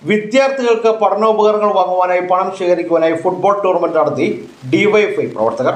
വിദ്യാർത്ഥികൾക്ക് പഠനോപകരണങ്ങൾ വാങ്ങുവാനായി പണം ശേഖരിക്കുവാനായി ഫുട്ബോൾ ടൂർണമെന്റ് നടത്തി ഡിവൈഎഫ്ഐ പ്രവർത്തകർ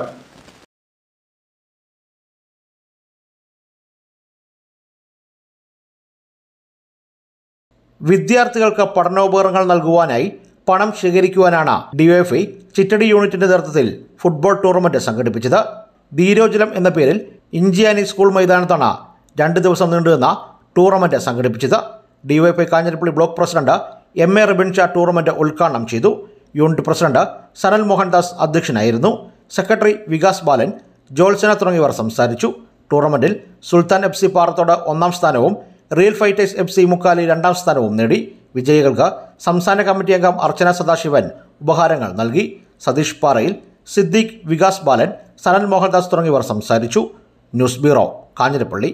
വിദ്യാർത്ഥികൾക്ക് പഠനോപകരണങ്ങൾ നൽകുവാനായി പണം ശേഖരിക്കുവാനാണ് ഡിവൈഎഫ്ഐ ചിറ്റടി യൂണിറ്റിന്റെ നേതൃത്വത്തിൽ ഫുട്ബോൾ ടൂർണമെന്റ് സംഘടിപ്പിച്ചത് ധീരോജലം എന്ന പേരിൽ ഇഞ്ചിയാനി സ്കൂൾ മൈതാനത്താണ് രണ്ട് ദിവസം നീണ്ടുനിന്ന ടൂർണമെന്റ് സംഘടിപ്പിച്ചത് DYFI Kanjirappally block president M A Ribin Shah tournament ഉദ്ഘാടനം ചെയ്തു യൂണിറ്റ് പ്രസിഡന്റ് സനൽ മോഹൻദാസ് അധ്യക്ഷനായിരുന്നു സെക്രട്ടറി വികാസ് ബാലൻ ജോത്സന തുടങ്ങിയവർ സംസാരിച്ചു ടൂർണമെന്റിൽ സുൽത്താൻ എഫ് സി പാറത്തോട് ഒന്നാം സ്ഥാനവും real fighters F C Mukkali രണ്ടാം സ്ഥാനവും നേടി വിജയികൾക്ക് സംസ്ഥാന കമ്മിറ്റി അംഗം അർച്ചന സദാശിവൻ ഉപഹാരങ്ങൾ നൽകി സതീഷ് പാറയിൽ സിദ്ദീഖ് വികാസ് ബാലൻ സനൽ മോഹൻദാസ് തുടങ്ങിയവർ സംസാരിച്ചു news bureau Kanjirappally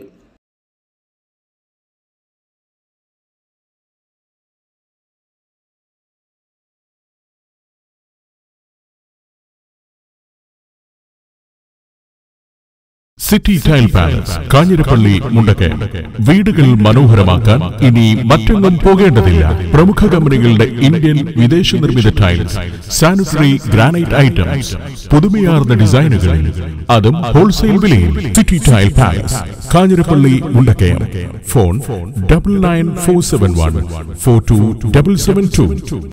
city tile palace Kanjirappally Mundakayam വീടുകൾ മനോഹരമാക്കാൻ ഇനി മറ്റെങ്ങും പോകേണ്ടതില്ല പ്രമുഖ കമ്പനികളുടെ ഇന്ത്യൻ വിദേശ നിർമ്മിത ടൈൽസ് സാനിറ്ററി ഗ്രാനൈറ്റ് ഐറ്റംസ് പുതുമയാർന്ന ഡിസൈനുകളിൽ അതും ഹോൾസെയിൽ വിലയിൽ city tile palace Kanjirappally Mundakayam phone double nine four seven one four two double seven to